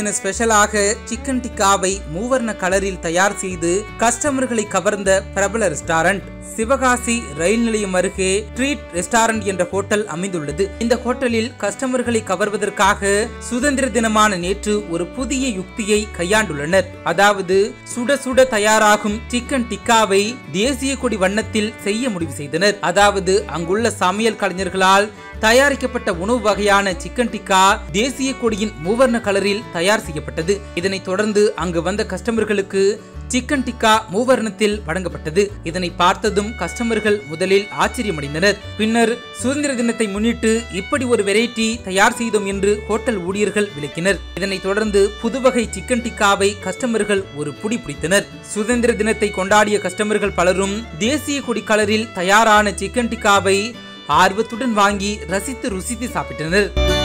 தின ஸ்பெஷலாக சிக்கன் டிக்காவை மூவர்ண கலரில் தயார் செய்து கஸ்டமர்களை கவர்ந்த பிரபல ரெஸ்டாரண்ட் சிவகாசி ரயில் நிலையம் அருகே ட்ரீட் ரெஸ்டாரண்ட் என்ற ஹோட்டல் அமைந்துள்ளது இந்த ஹோட்டலில் கஸ்டமர்களை கவர்வதற்காக சுதந்திர தினமான நேற்று ஒரு புதிய யுக்தியை கையாண்டுள்ளனர் அதாவது சுட சுட தயாராகும் சிக்கன் டிக்காவை தேசிய கொடி வண்ணத்தில் செய்ய முடிவு செய்தனர் அதாவது அங்குள்ள சமையல் கலைஞர்களால் தயாரிக்கப்பட்ட உணவு வகையான சிக்கன் டிக்கா தேசிய கொடியின் மூவர்ண கலரில் தயார் செய்யப்பட்டது இதனைத் தொடர்ந்து அங்கு வந்த கஸ்டமர்களுக்கு சிக்கன் டிக்கா மூவர்ணத்தில் வழங்கப்பட்டது இதனை பார்த்ததும் கஸ்டமர்கள் முதலில் ஆச்சரியமடைந்தனர் பின்னர் சுதந்திர தினத்தை முன்னிட்டு இப்படி ஒரு வெரைட்டி தயார் செய்தோம் என்று ஹோட்டல் ஊழியர்கள் விளக்கினர் இதனைத் தொடர்ந்து புதுவகை சிக்கன் டிக்காவை கஸ்டமர்கள் ஒரு புடி பிடித்தனர் சுதந்திர தினத்தை கொண்டாடிய கஸ்டமர்கள் பலரும் தேசிய கொடி கலரில் தயாரான சிக்கன் டிக்காவை ஆர்வத்துடன் வாங்கி ரசித்து ருசித்து சாப்பிட்டனர்